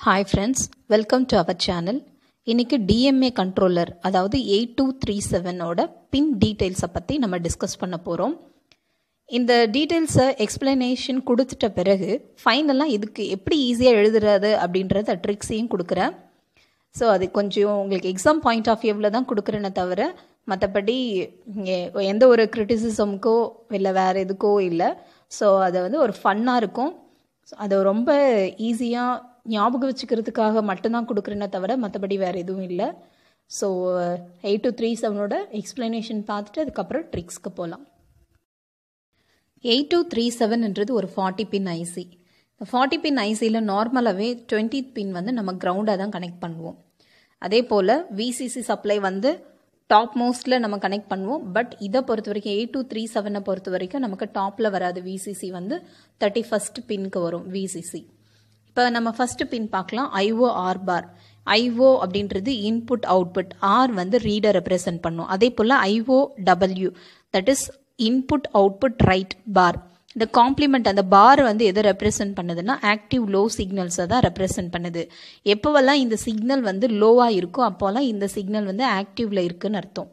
hi friends welcome to our channel இன்னைக்கு DMA controller அதாவது eight two three செவனோட pin டீட்டெயில்ஸை பற்றி நம்ம டிஸ்கஸ் பண்ண போகிறோம் இந்த டீட்டெயில்ஸை எக்ஸ்பிளனேஷன் கொடுத்துட்ட பிறகு ஃபைனலாக இதுக்கு எப்படி ஈஸியாக எழுதுறது அப்படின்றத ட்ரிக்ஸையும் கொடுக்குறேன் ஸோ அது கொஞ்சம் உங்களுக்கு எக்ஸாம் பாயிண்ட் ஆஃப் வியூவில் தான் கொடுக்குறேனே தவிர மற்றபடி எந்த ஒரு கிரிட்டிசிசம்க்கோ இல்லை வேறு எதுக்கோ இல்லை ஸோ அது வந்து ஒரு ஃபன்னாக இருக்கும் அதை ரொம்ப ஈஸியாக ஞாபகம் வச்சுக்கிறதுக்காக மட்டும்தான் கொடுக்குறேனே தவிர மற்றபடி வேறு எதுவும் இல்லை ஸோ எயிட் டு த்ரீ செவனோட எக்ஸ்பிளனேஷன் பார்த்துட்டு அதுக்கப்புறம் ட்ரிக்ஸ்க்கு போகலாம் எயிட் டூ த்ரீ செவன்ன்றது ஒரு forty pin IC forty pin ஐசியில் நார்மலாகவே டுவெண்ட்டி பின் வந்து நம்ம கிரவுண்டாக தான் கனெக்ட் பண்ணுவோம் அதே போல் விசிசி சப்ளை வந்து டாப் மோஸ்ட்டில் நம்ம கனெக்ட் பண்ணுவோம் பட் இதை பொறுத்த வரைக்கும் எயிட் டூ த்ரீ செவனை பொறுத்த வரைக்கும் நமக்கு டாப்பில் வராது விசிசி வந்து தேர்ட்டி ஃபஸ்ட் பின்க்கு வரும் விசிசி இப்போ நம்ம ஃபஸ்ட்டு பின் பார்க்கலாம் ஐஓ ஆர் பார் ஐஓ அப்படின்றது இன்புட் அவுட்புட் ஆர் வந்து ரீடை ரெப்ரசன்ட் பண்ணும் அதே போல் I O W that is input output write bar இந்த காம்ப்ளிமெண்ட் அந்த பார் வந்து எதை ரெப்ரசன்ட் பண்ணுதுன்னா ஆக்டிவ் லோ சிக்னல்ஸை தான் ரெப்ரசன்ட் பண்ணுது எப்போவெல்லாம் இந்த சிக்னல் வந்து லோவாக இருக்கோ அப்போல்லாம் இந்த சிக்னல் வந்து ஆக்டிவ்ல இருக்குன்னு அர்த்தம்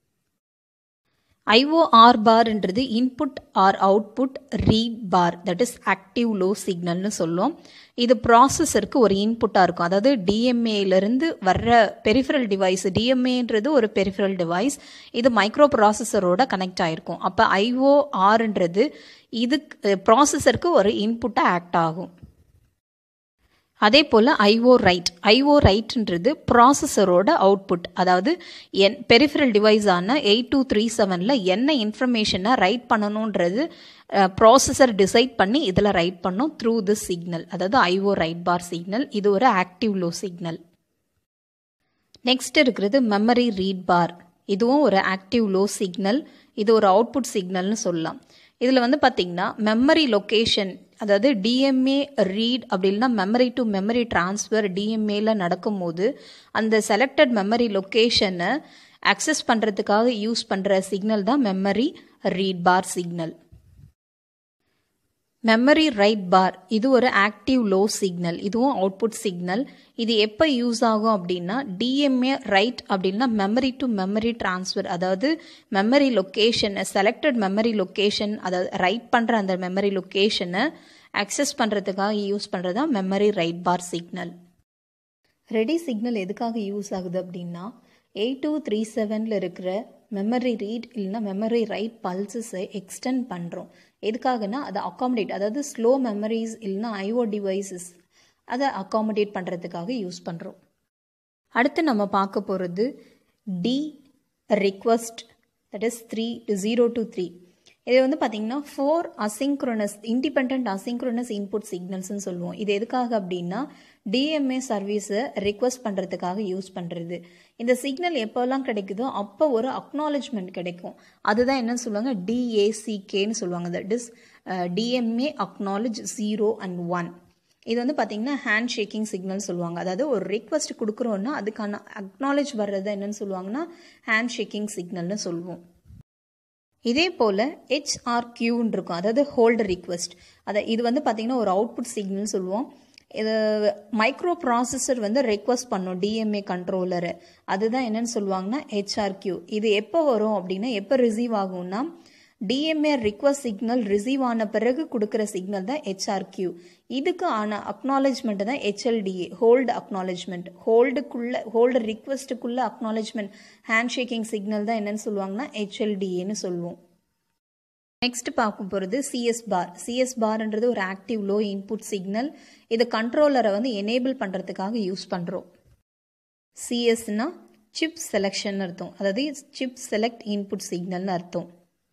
ஐஓஆர் பார்ன்றது input R output read bar that is active low சிக்னல்னு சொல்லுவோம் இது ப்ராசஸருக்கு ஒரு இன்புட்டாக இருக்கும் அதாவது டிஎம்ஏலேருந்து வர்ற பெரிஃபரல் டிவைஸ் டிஎம்ஏன்றது ஒரு பெரிஃபரல் டிவைஸ் இது மைக்ரோ ப்ராசஸரோட கனெக்ட் ஆகிருக்கும் அப்போ ஐஓஆர்ன்றது இது ப்ராசஸருக்கு ஒரு இன்புட்டாக ஆக்ட் ஆகும் அதே போல் ஐஓ ரைட் ஐஓ ரைட்ன்றது ப்ராசஸரோட அவுட்புட் அதாவது என் பெரிஃபரல் டிவைஸான எயிட் டூ த்ரீ செவனில் என்ன இன்ஃபர்மேஷனை ரைட் பண்ணணுன்றது ப்ராசஸர் டிசைட் பண்ணி இதில் ரைட் பண்ணும் த்ரூ திஸ் சிக்னல் அதாவது ஐஓ ரைட் பார் சிக்னல் இது ஒரு ஆக்டிவ் லோ சிக்னல் நெக்ஸ்ட் இருக்கிறது மெமரி ரீட் பார் இதுவும் ஒரு ஆக்டிவ் லோ சிக்னல் இது ஒரு அவுட்புட் சிக்னல்னு சொல்லலாம் இதில் வந்து பார்த்திங்கன்னா மெமரி லொக்கேஷன் அதாவது டிஎம்ஏ ரீட் அப்படின்னா மெமரி டு மெமரி டிரான்ஸ்ஃபர் டிஎம்ஏல நடக்கும்போது அந்த செலக்டட் மெமரி லொக்கேஷனை அக்சஸ் பண்ணுறதுக்காக யூஸ் பண்ணுற சிக்னல் தான் memory read bar signal memory write bar இது ஒரு ஆக்டிவ் லோ சிக்னல் இதுவும் அவுட்புட் சிக்னல் இது எப்போ யூஸ் ஆகும் அப்படின்னா டிஎம்ஏ ரைட் அப்படின்னா மெமரி டு மெமரி டிரான்ஸ்ஃபர் அதாவது memory location selected memory location அதாவது ரைட் பண்ணுற அந்த மெமரி லொக்கேஷனை அக்சஸ் பண்ணுறதுக்காக யூஸ் பண்ணுறது தான் memory write bar signal ready signal எதுக்காக யூஸ் ஆகுது அப்படின்னா எயிட் டூ த்ரீ செவனில் இருக்கிற மெமரி ரீட் இல்லைன்னா மெமரி ரைட் பல்சஸை எக்ஸ்டெண்ட் பண்ணுறோம் எதுக்காகனா அதை அக்காமடேட் அதாவது ஸ்லோ மெமரிஸ் இல்லைன்னா ஐஓ டிவைசஸ் அதை அக்காமடேட் பண்ணுறதுக்காக யூஸ் பண்ணுறோம் அடுத்து நம்ம பார்க்க போகிறது D request that is three zero to three இது வந்து பார்த்தீங்கன்னா four asynchronous independent asynchronous input சிக்னல்ஸ்னு சொல்லுவோம் இது எதுக்காக அப்படின்னா டிஎம்ஏ சர்வீஸை ரிக்வஸ்ட் பண்ணுறதுக்காக யூஸ் பண்ணுறது இந்த சிக்னல் எப்போல்லாம் கிடைக்குதோ அப்போ ஒரு அக்னாலஜ்மெண்ட் கிடைக்கும் அதுதான் என்னன்னு சொல்லுவாங்க டிஏசிகேன்னு சொல்லுவாங்க that is DMA acknowledge zero and one இது வந்து பார்த்தீங்கன்னா ஹேண்ட் ஷேக்கிங் சிக்னல் சொல்லுவாங்க அதாவது ஒரு ரிக்வஸ்ட் கொடுக்குறோன்னா அதுக்கான அக்னாலேஜ் வர்றது என்னன்னு சொல்லுவாங்கன்னா ஹேண்ட் ஷேக்கிங் சிக்னல்னு சொல்லுவோம் இதே போல் ஹெச்ஆர்கியூன்னு இருக்கும் அதாவது ஹோல்டர் ரிக்வெஸ்ட் அதை இது வந்து பார்த்தீங்கன்னா ஒரு அவுட்புட் சிக்னல் சொல்லுவோம் இது மைக்ரோ ப்ராசஸர் வந்து ரெக்வஸ்ட் பண்ணும் டிஎம்ஏ கண்ட்ரோலரை அதுதான் என்னன்னு சொல்லுவாங்கன்னா ஹெச்ஆர்கியூ இது எப்போ வரும் அப்படின்னா எப்போ ரிசீவ் ஆகும்னா டிஎம்ஏ ரிக்வஸ்ட் சிக்னல் ரிசீவ் ஆன பிறகு கொடுக்குற சிக்னல் தான் ஹெச்ஆர்கியூ இதுக்கு ஆன அக்னாலஜ்மெண்ட் தான் ஹெச்எல்டிஏ ஹோல்டு அக்னாலஜ்மெண்ட் ஹோல்டுக்குள்ள ஹோல்டு ரிக்வஸ்ட்டுக்குள்ள அக்னாலஜ்மெண்ட் ஹேண்ட் ஷேக்கிங் சிக்னல் தான் என்னன்னு சொல்லுவாங்கன்னா ஹெச்எல்டிஏன்னு சொல்லுவோம் நெக்ஸ்ட் பார்க்க போகிறது சிஎஸ் பார் சிஎஸ் பார்ன்றது ஒரு ஆக்டிவ் லோ இன்புட் சிக்னல் இது கண்ட்ரோலரை வந்து எனேபிள் பண்ணுறதுக்காக யூஸ் பண்ணுறோம் சிஎஸ்னா சிப் செலெக்ஷன் அர்த்தம் அதாவது சிப் செலக்ட் இன்புட் சிக்னல்னு அர்த்தம்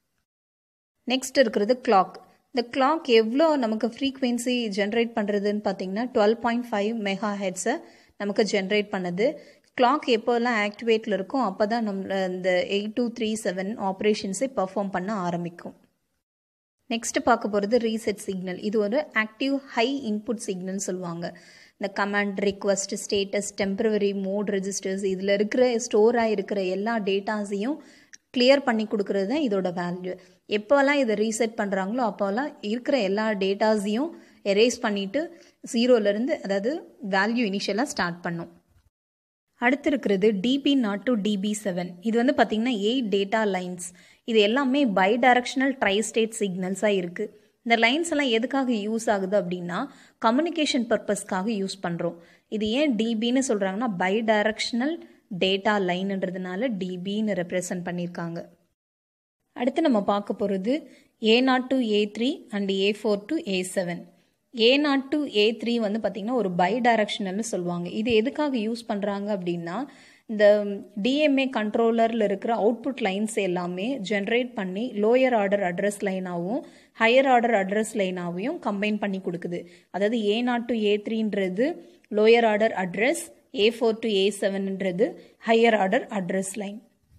நெக்ஸ்ட் இருக்கிறது கிளாக் இந்த கிளாக் எவ்வளோ நமக்கு ஃப்ரீக்வன்சி ஜென்ரேட் பண்ணுறதுன்னு பார்த்தீங்கன்னா டுவெல் பாயிண்ட் ஃபைவ் மெகா ஹெட்ஸை நமக்கு ஜென்ரேட் பண்ணுது கிளாக் எப்போல்லாம் ஆக்டிவேட்டில் இருக்கும் அப்போ தான் நம்ம இந்த எயிட் டூ த்ரீ செவன் ஆப்ரேஷன்ஸை பர்ஃபார்ம் பண்ண ஆரம்பிக்கும் நெக்ஸ்ட் பார்க்க போகிறது ரீசெட் சிக்னல் இது ஒரு ஆக்டிவ் ஹை இன்புட் சிக்னல் சொல்லுவாங்க இந்த command request status temporary mode registers இதில் இருக்கிற ஸ்டோராக இருக்கிற எல்லா டேட்டாஸையும் கிளியர் பண்ணி கொடுக்கறது தான் இதோட வேல்யூ எப்போல்லாம் இதை ரீசெட் பண்ணுறாங்களோ அப்போல்லாம் இருக்கிற எல்லா டேட்டாஸையும் எரேஸ் பண்ணிவிட்டு ஜீரோலேருந்து அதாவது வேல்யூ இனிஷியலாக ஸ்டார்ட் பண்ணும் அடுத்து இருக்கிறது DB naught to DB seven இது வந்து பார்த்திங்கன்னா எயிட் டேட்டா லைன்ஸ் இது எல்லாமே பை டைரக்ஷனல் ட்ரை ஸ்டேட் சிக்னல்ஸாக இருக்குது இந்த லைன்ஸ் எல்லாம் எதுக்காக யூஸ் ஆகுது அப்படின்னா கம்யூனிகேஷன் பர்பஸ்க்காக யூஸ் பண்ணுறோம் இது ஏன் டிபின்னு சொல்கிறாங்கன்னா பை டைரக்ஷனல் டேட்டா லைன்ன்றதுனால டிபின்னு ரெப்ரசன்ட் பண்ணியிருக்காங்க அடுத்து நம்ம பார்க்க போகிறது A naught to A three and A four to A seven A naught to A three வந்து பார்த்திங்கன்னா ஒரு பை டைரக்ஷனல்னு சொல்லுவாங்க இது எதுக்காக யூஸ் பண்ணுறாங்க அப்படின்னா இந்த டிஎம்ஏ கண்ட்ரோலரில் இருக்கிற அவுட்புட் லைன்ஸ் எல்லாமே ஜென்ரேட் பண்ணி லோயர் ஆர்டர் அட்ரஸ் லைனாகவும் ஹையர் ஆர்டர் அட்ரஸ் லைனாகவும் கம்பைன் பண்ணி கொடுக்குது அதாவது ஏ நாட் டு ஏ த்ரீன்றது lower order address A four to A செவன்ன்றது ஹையர் ஆர்டர் அட்ரஸ் லைன்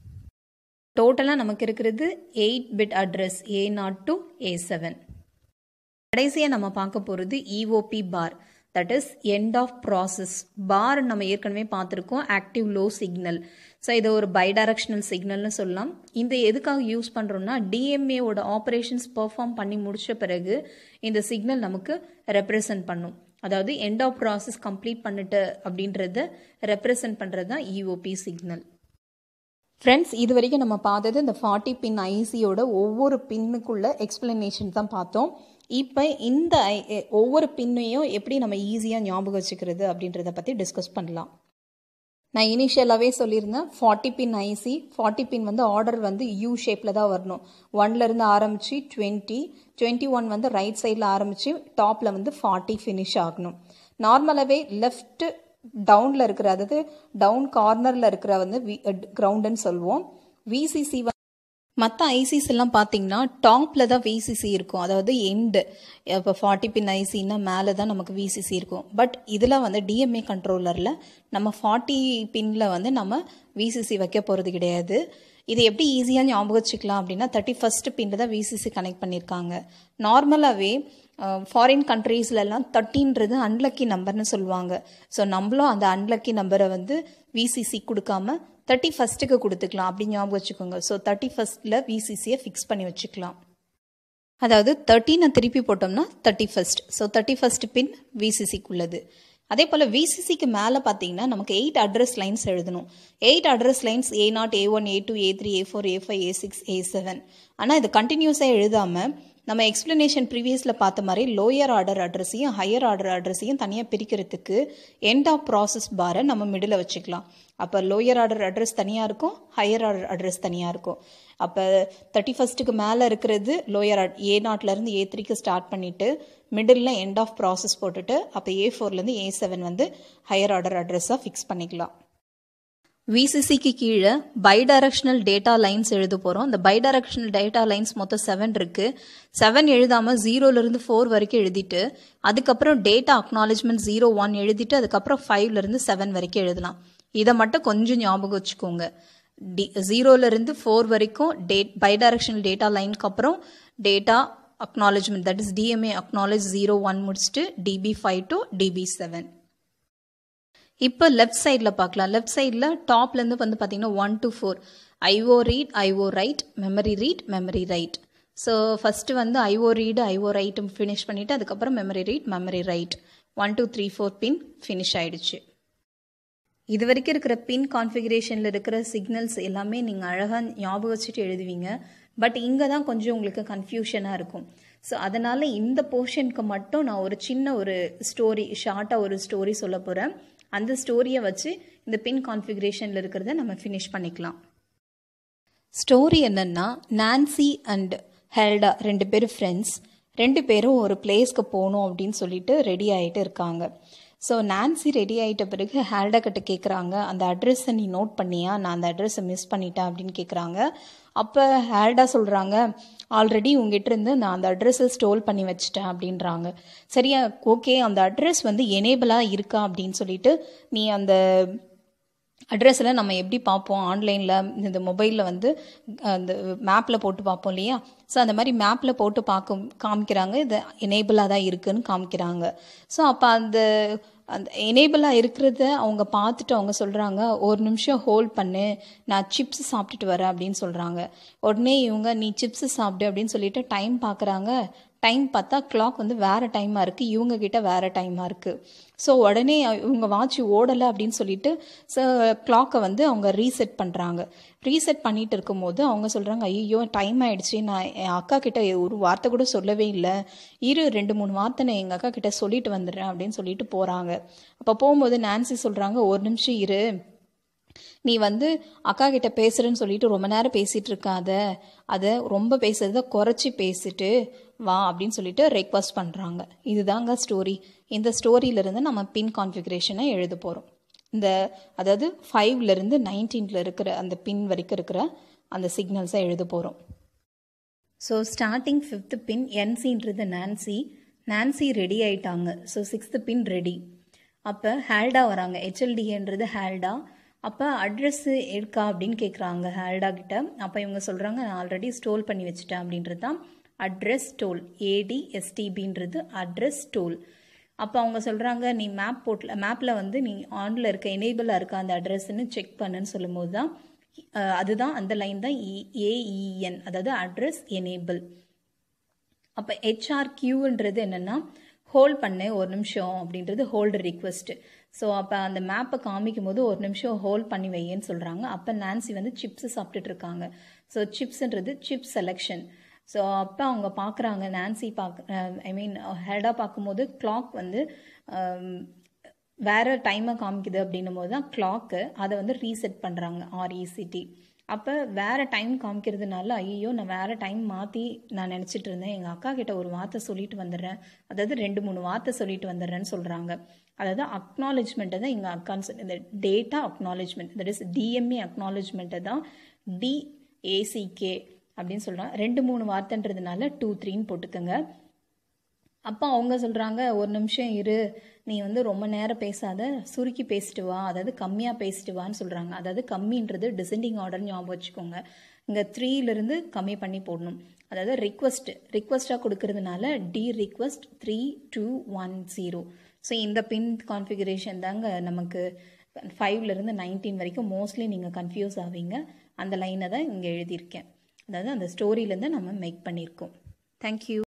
டோட்டலாக நமக்கு இருக்கிறது eight bit address A naught to A seven கடைசியாக நம்ம பார்க்க போகிறது EOP bar that is end of process bar நம்ம ஏற்கனவே பார்த்துருக்கோம் ஆக்டிவ் லோ சிக்னல் ஸோ இது ஒரு பைடைரக்ஷனல் சிக்னல்னு சொல்லலாம் இந்த எதுக்காக யூஸ் பண்ணுறோம்னா டிஎம்ஏவோட ஆப்ரேஷன்ஸ் பெர்ஃபார்ம் பண்ணி முடிச்ச பிறகு இந்த சிக்னல் நமக்கு ரெப்ரசன்ட் பண்ணும் அதாவது எண்ட் ஆஃப் ப்ராசஸ் கம்ப்ளீட் பண்ணிட்டு அப்படின்றத ரெப்ரசன்ட் பண்ணுறது தான் இஓபி சிக்னல் ஃப்ரெண்ட்ஸ் இது வரைக்கும் நம்ம பார்த்தது இந்த ஃபார்ட்டி பின் ஐசியோட ஒவ்வொரு பின்னுக்குள்ள எக்ஸ்பிளனேஷன் தான் பார்த்தோம் இப்போ இந்த ஒவ்வொரு பின்னையும் எப்படி நம்ம ஈஸியாக ஞாபகம் வச்சுக்கிறது அப்படின்றத பற்றி டிஸ்கஸ் பண்ணலாம் நான் இனிஷியலாகவே சொல்லியிருந்தேன் forty pin IC forty pin வந்து ஆர்டர் வந்து யூ ஷேப்பில் தான் வரணும் ஒன்லேருந்து ஆரம்பித்து டுவெண்ட்டி டுவெண்ட்டி ஒன் வந்து ரைட் சைடில் ஆரம்பித்து டாப்பில் வந்து ஃபார்ட்டி ஃபினிஷ் ஆகணும் நார்மலாகவே லெஃப்ட் டவுனில் இருக்கிற அதாவது டவுன் கார்னரில் இருக்கிற வந்து கிரவுண்டுன்னு சொல்லுவோம் விசிசி மற்ற ஐசிஸ் எல்லாம் பார்த்தீங்கன்னா டாப்பில் தான் விசிசி இருக்கும் அதாவது எண்டு இப்போ ஃபார்ட்டி பின் ஐசின்னா மேலே தான் நமக்கு விசிசி இருக்கும் பட் இதில் வந்து டிஎம்ஏ கண்ட்ரோலரில் நம்ம ஃபார்ட்டி பின்னில் வந்து நம்ம விசிசி வைக்க போகிறது கிடையாது இது எப்படி ஈஸியாக ஞாபகம் வச்சுக்கலாம் அப்படின்னா தேர்ட்டி ஃபஸ்ட் பின்னில் தான் விசிசி கனெக்ட் பண்ணியிருக்காங்க நார்மலாகவே ஃபாரின் கண்ட்ரீஸ்லலாம் தேர்ட்டின்றது அன்லக்கி நம்பர்னு சொல்லுவாங்க ஸோ நம்மளும் அந்த அன்லக்கி நம்பரை வந்து விசிசி கொடுக்காம தேர்ட்டி ஃபஸ்ட்டுக்கு கொடுத்துக்கலாம் அப்படி ஞாபகம் வச்சுக்கோங்க ஸோ தேர்ட்டி ஃபஸ்ட்டில் விசிசியை ஃபிக்ஸ் பண்ணி வச்சுக்கலாம் அதாவது தேர்ட்டினை திருப்பி போட்டோம்னா thirty first so thirty first pin விசிசிக்குள்ளது அதே போல் விசிசிக்கு மேலே பார்த்தீங்கன்னா நமக்கு எயிட் அட்ரஸ் லைன்ஸ் எழுதணும் eight address lines A naught A one A two A three A four A five A six A seven ஆனால் இது கண்டினியூஸாக எழுதாமல் நம்ம எக்ஸ்பிளனேஷன் ப்ரீவியஸில் பார்த்த மாதிரி லோயர் ஆர்டர் அட்ரஸையும் ஹையர் ஆர்டர் அட்ரஸையும் தனியாக பிரிக்கிறதுக்கு எண்ட் ஆஃப் ப்ராசஸ் பாரை நம்ம மிடில் வச்சுக்கலாம் அப்போ லோயர் ஆர்டர் அட்ரஸ் தனியாக இருக்கும் ஹையர் ஆர்டர் அட்ரஸ் தனியாக இருக்கும் அப்போ தேர்ட்டி ஃபஸ்ட்டுக்கு மேலே இருக்கிறது லோயர் ஏ நாட்லேருந்து ஏ த்ரீக்கு ஸ்டார்ட் பண்ணிவிட்டு மிடில் எண்ட் ஆஃப் ப்ராசஸ் போட்டுட்டு அப்போ ஏ ஃபோர்லேருந்து ஏ செவன் வந்து ஹையர் ஆர்டர் அட்ரஸாக ஃபிக்ஸ் பண்ணிக்கலாம் விசிசிக்கு கீழே பைடைரக்ஷனல் டேட்டா லைன்ஸ் எழுத போகிறோம் இந்த பைடைரக்ஷனல் டேட்டா லைன்ஸ் மொத்தம் செவன் இருக்குது செவன் எழுதாமல் ஜீரோலேருந்து ஃபோர் வரைக்கும் எழுதிட்டு அதுக்கப்புறம் டேட்டா அக்னாலஜ்மெண்ட் ஜீரோ ஒன் எழுதிட்டு அதுக்கப்புறம் ஃபைவ்லேருந்து செவன் வரைக்கும் எழுதலாம் இதை மட்டும் கொஞ்சம் ஞாபகம் வச்சுக்கோங்க டி ஜீரோலேருந்து ஃபோர் வரைக்கும் டேட் பைடைரக்ஷனல் டேட்டா லைனுக்கு அப்புறம் data acknowledgement that is DMA acknowledge zero one முடிச்சுட்டு DB five to DB seven இப்போ லெஃப்ட் சைடில் பார்க்கலாம் லெஃப்ட் சைடில் டாப்லேருந்து வந்து பார்த்தீங்கன்னா one two four IO read IO write memory read memory write so first வந்து IO read IO write finish பண்ணிவிட்டு அதுக்கப்புறம் memory read memory write one two three four pin finish ஆயிடுச்சு இது வரைக்கும் இருக்கிற பின் கான்ஃபிகரேஷனில் இருக்கிற சிக்னல்ஸ் எல்லாமே நீங்கள் அழகாக ஞாபகம் வச்சுட்டு எழுதுவீங்க பட் இங்கே தான் கொஞ்சம் உங்களுக்கு கன்ஃபியூஷனாக இருக்கும் ஸோ அதனால் இந்த போர்ஷனுக்கு மட்டும் நான் ஒரு சின்ன ஒரு ஸ்டோரி ஷார்ட்டாக ஒரு ஸ்டோரி சொல்ல போகிறேன் அந்த ஸ்டோரியை வச்சு இந்த பின் கான்ஃபிகரேஷனில் இருக்கிறத நம்ம ஃபினிஷ் பண்ணிக்கலாம் ஸ்டோரி என்னன்னா நான்சி அண்ட் ஹெல்டா ரெண்டு பேரும் ஃப்ரெண்ட்ஸ் ரெண்டு பேரும் ஒரு பிளேஸ்க்கு போகணும் அப்படின்னு சொல்லிட்டு ரெடி ஆகிட்டு இருக்காங்க ஸோ நான்சி ரெடி ஆகிட்ட பிறகு ஹேல்டா கிட்ட கேட்குறாங்க அந்த அட்ரஸை நீ நோட் பண்ணியா நான் அந்த அட்ரஸை மிஸ் பண்ணிட்டேன் அப்படின்னு கேட்குறாங்க அப்போ ஹேல்டா சொல்கிறாங்க ஆல்ரெடி உங்ககிட்ட இருந்து நான் அந்த அட்ரஸை ஸ்டோல் பண்ணி வச்சிட்டேன் அப்படின்றாங்க சரியா ஓகே அந்த அட்ரஸ் வந்து எனேபிளாக இருக்கா அப்படின்னு சொல்லிட்டு நீ அந்த அட்ரஸில் நம்ம எப்படி பார்ப்போம் ஆன்லைனில் இந்த மொபைலில் வந்து அந்த மேப்பில் போட்டு பார்ப்போம் இல்லையா ஸோ அந்த மாதிரி மேப்பில் போட்டு பார்க்க காமிக்கிறாங்க இது எனேபிளாக தான் இருக்குன்னு காமிக்கிறாங்க ஸோ அப்போ அந்த அந்த எனேபிளாக இருக்கிறத அவங்க பார்த்துட்டு அவங்க சொல்கிறாங்க ஒரு நிமிஷம் ஹோல்ட் பண்ணு நான் சிப்ஸ் சாப்பிட்டுட்டு வரேன் அப்படின்னு சொல்கிறாங்க உடனே இவங்க நீ சிப்ஸ் சாப்பிடு அப்படின்னு சொல்லிட்டு டைம் பார்க்குறாங்க டைம் பார்த்தா கிளாக் வந்து வேறு டைமாக இருக்குது இவங்க கிட்ட வேறு டைமாக இருக்குது ஸோ உடனே இவங்க வாட்ச் ஓடலை அப்படின்னு சொல்லிட்டு ஸோ கிளாக்கை வந்து அவங்க ரீசெட் பண்ணுறாங்க ரீசெட் பண்ணிட்டு இருக்கும்போது அவங்க சொல்கிறாங்க ஐயோ டைம் ஆயிடுச்சு நான் என் அக்கா கிட்ட ஒரு வார்த்தை கூட சொல்லவே இல்லை இரு ரெண்டு மூணு வார்த்தை நான் எங்கள் அக்கா கிட்ட சொல்லிட்டு வந்துடுறேன் அப்படின்னு சொல்லிட்டு போகிறாங்க அப்போ போகும்போது நான்சி சொல்கிறாங்க ஒரு நிமிஷம் இரு நீ வந்து அக்கா கிட்ட பேசுறேன்னு சொல்லிட்டு ரொம்ப நேரம் பேசிட்டு இருக்காத அதை ரொம்ப பேசுறத குறைச்சி பேசிட்டு வா அப்படின்னு சொல்லிட்டு ரெக்வஸ்ட் பண்ணுறாங்க இதுதாங்க ஸ்டோரி இந்த ஸ்டோரியிலிருந்து நம்ம பின் கான்ஃபிகரேஷனை எழுத போகிறோம் இந்த அதாவது ஃபைவ்லேருந்து நைன்டீனில் இருக்கிற அந்த பின் வரைக்கும் இருக்கிற அந்த சிக்னல்ஸை எழுத போகிறோம் ஸோ ஸ்டார்டிங் ஃபிஃப்த்து பின் என்சின்றது நான்சி நான்சி ரெடி ஆயிட்டாங்க ஸோ சிக்ஸ்த்து பின் ரெடி அப்போ ஹேல்டா வராங்க ஹெச்எல்டிஏன்றது ஹேல்டா அப்போ அட்ரஸ்ஸு இருக்கா அப்படின்னு கேட்குறாங்க ஹேல்டா கிட்ட அப்போ இவங்க சொல்கிறாங்க நான் ஆல்ரெடி ஸ்டோல் பண்ணி வச்சுட்டேன் அப்படின்றது தான் அட்ரஸ் ஸ்டோல் ஏடிஎஸ்டிபின்றது அட்ரஸ் ஸ்டோல் அப்போ அவங்க சொல்கிறாங்க நீ மேப் போட்டில் மேப்பில் வந்து நீ ஆனில் இருக்க எனேபிளாக இருக்க அந்த அட்ரஸ்ன்னு செக் பண்ணுன்னு சொல்லும்போது தான் அதுதான் அந்த லைன் தான் ஏஇஎன் அதாவது அட்ரஸ் எனேபிள் அப்போ ஹெச்ஆர் கியூன்றது என்னென்னா ஹோல்ட் பண்ணேன் ஒரு நிமிஷம் அப்படின்றது ஹோல்டு ரிக்வெஸ்ட் ஸோ அப்போ அந்த மேப்பை காமிக்கும் போது ஒரு நிமிஷம் ஹோல்ட் பண்ணி வையேன்னு சொல்கிறாங்க அப்போ நான்சி வந்து சிப்ஸ் சாப்பிட்டுட்டு இருக்காங்க ஸோ சிப்ஸ்ன்றது சிப் செலெக்ஷன் ஸோ அப்போ அவங்க பார்க்குறாங்க நான்சி பார்க்க ஐ மீன் ஹெடாக பார்க்கும்போது கிளாக் வந்து வேறு டைமை காமிக்குது அப்படின்னும் போது தான் கிளாக்கு அதை வந்து ரீசெட் பண்ணுறாங்க ஆர்இசிடி அப்போ வேறு டைம் காமிக்கிறதுனால ஐயோ நான் வேறு டைம் மாற்றி நான் நினச்சிட்டு இருந்தேன் எங்கள் அக்கா கிட்ட ஒரு வார்த்தை சொல்லிட்டு வந்துடுறேன் அதாவது ரெண்டு மூணு வார்த்தை சொல்லிட்டு வந்துடுறேன்னு சொல்கிறாங்க அதாவது அக்னாலேஜ்மெண்ட்டை தான் எங்கள் அக்கான்னு சொல்லி இந்த data acknowledgement that is DMA அக்னாலேஜ்மெண்ட்டை தான் டிஏசிகே அப்படின்னு சொல்கிறாங்க ரெண்டு மூணு வார்த்தைன்றதுனால டூ த்ரீன்னு போட்டுக்கோங்க அப்போ அவங்க சொல்கிறாங்க ஒரு நிமிஷம் இரு நீ வந்து ரொம்ப நேரம் பேசாத சுருக்கி பேசிட்டு வா அதாவது கம்மியாக பேசிட்டு வான்னு சொல்கிறாங்க அதாவது கம்மின்றது டிசெண்டிங் ஆர்டர் ஞாபகம் வச்சுக்கோங்க இங்கே த்ரீலேருந்து கம்மி பண்ணி போடணும் அதாவது ரிக்வஸ்ட் ரிக்வஸ்ட்டாக கொடுக்கறதுனால D request three two one zero so இந்த பின் கான்ஃபிகரேஷன் தாங்க நமக்கு ஃபைவ்லேருந்து நைன்டீன் வரைக்கும் மோஸ்ட்லி நீங்கள் கன்ஃபியூஸ் ஆவீங்க அந்த லைனை தான் இங்கே எழுதியிருக்கேன் அதாவது அந்த ஸ்டோரியிலேருந்து நம்ம மேக் பண்ணியிருக்கோம் தேங்க்யூ